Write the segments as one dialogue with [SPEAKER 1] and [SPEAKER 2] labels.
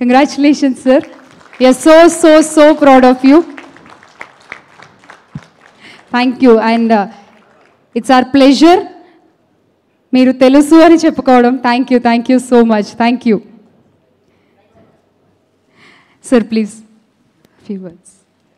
[SPEAKER 1] congratulations sir yes so so so proud of you thank you and it's our pleasure మీరు తెలుసు అని చెప్పుకోవడం thank you thank you so much thank you sir please few words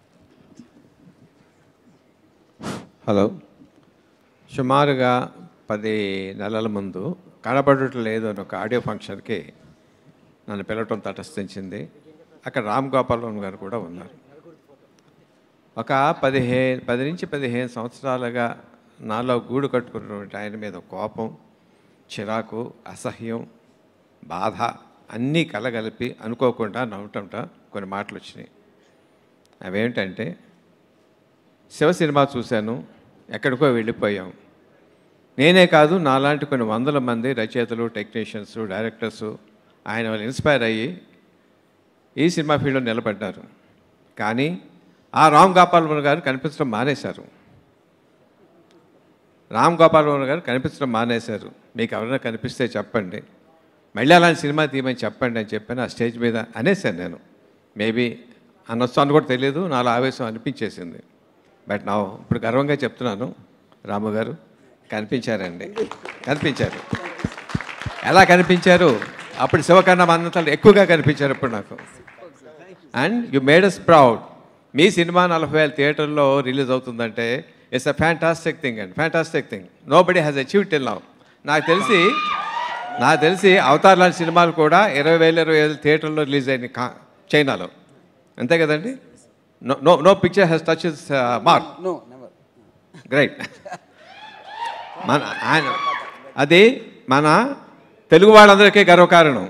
[SPEAKER 2] hello సుమారుగా పది నెలల ముందు కనబడటం లేదు అని ఒక ఆడియో ఫంక్షన్కి నన్ను పిలవటం తటస్థించింది అక్కడ రామ్ గోపాలరావు గారు కూడా ఉన్నారు ఒక పదిహేను పది నుంచి పదిహేను సంవత్సరాలుగా నాలో గూడు కట్టుకున్నటువంటి ఆయన మీద కోపం చిరాకు అసహ్యం బాధ అన్నీ కలగలిపి అనుకోకుండా నవ్వటంట కొన్ని మాటలు వచ్చినాయి అవేంటంటే శివ సినిమా చూశాను ఎక్కడికో వెళ్ళిపోయాం నేనే కాదు నాలాంటి కొన్ని వందల మంది రచయితలు టెక్నీషియన్స్ డైరెక్టర్స్ ఆయన వాళ్ళు ఇన్స్పైర్ అయ్యి ఈ సినిమా ఫీల్డ్లో నిలబడ్డారు కానీ ఆ రామ్ గోపాలవన్ గారు కనిపించడం మానేశారు రామ్ గోపాలవన్ గారు కనిపించడం మానేశారు మీకు ఎవరైనా కనిపిస్తే చెప్పండి మళ్ళీ అలాంటి సినిమా తీయమని చెప్పండి అని చెప్పాను ఆ స్టేజ్ మీద అనేసాను నేను మేబీ అనొచ్చు అని కూడా తెలియదు నాలో ఆవేశం అనిపించేసింది బట్ నా ఇప్పుడు గర్వంగా చెప్తున్నాను రాము గారు కనిపించారండి కనిపించారు ఎలా కనిపించారు అప్పుడు శివకర్ణ మన్నంతలు ఎక్కువగా కనిపించారు ఇప్పుడు నాకు and you made us proud మీ సినిమా నలభై వేల థియేటర్లో రిలీజ్ అవుతుందంటే it's a fantastic thing and fantastic thing nobody has achieve till now నాకు తెలిసి నాకు తెలిసి అవతార్ లాంటి సినిమాలు కూడా ఇరవై వేల ఇరవై వేల థియేటర్లో రిలీజ్ అయినాయి కా చైనాలో అంతే కదండి no no no picture has touch mark
[SPEAKER 3] no never
[SPEAKER 2] great మన ఆయన అది మన తెలుగు వాళ్ళందరికీ గర్వకారణం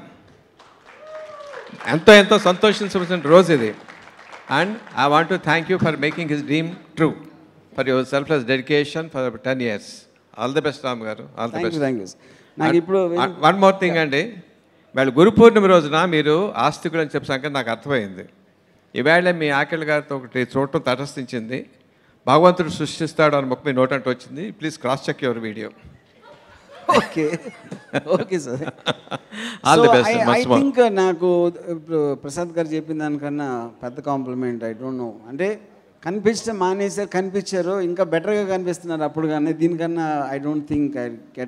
[SPEAKER 2] ఎంతో ఎంతో సంతోషించవలసిన రోజు ఇది and I want to thank you for making his dream true for your selfless dedication for ten years all the best Ram గారు all the
[SPEAKER 3] thank you
[SPEAKER 2] best
[SPEAKER 3] thank you నాకు ఇప్పుడు
[SPEAKER 2] వన్ మోర్ థింగ్ అండి వాళ్ళు గురు పూర్ణిమ రోజున మీరు ఆస్తికులు అని చెప్పి సంగతి నాకు అర్థమైంది ఈవేళ మీ ఆకలి గారితో ఒకటి చూడటం తటస్థించింది భగవంతుడు సృష్టిస్తాడు అని మొక్క మీ నోటంటూ వచ్చింది please cross check your video
[SPEAKER 3] okay okay sir
[SPEAKER 2] all the best
[SPEAKER 3] I
[SPEAKER 2] much more
[SPEAKER 3] think నాకు ఇప్పుడు ప్రసాద్ గారు చెప్పిన దానికన్నా పెద్ద కాంప్లిమెంట్ ఐ డోంట్ నో అంటే కనిపించడం మానేసారు కనిపించారు ఇంకా బెటర్గా కనిపిస్తున్నారు అప్పుడు కానీ దీనికన్నా ఐ డోంట్ థింక్ ఐ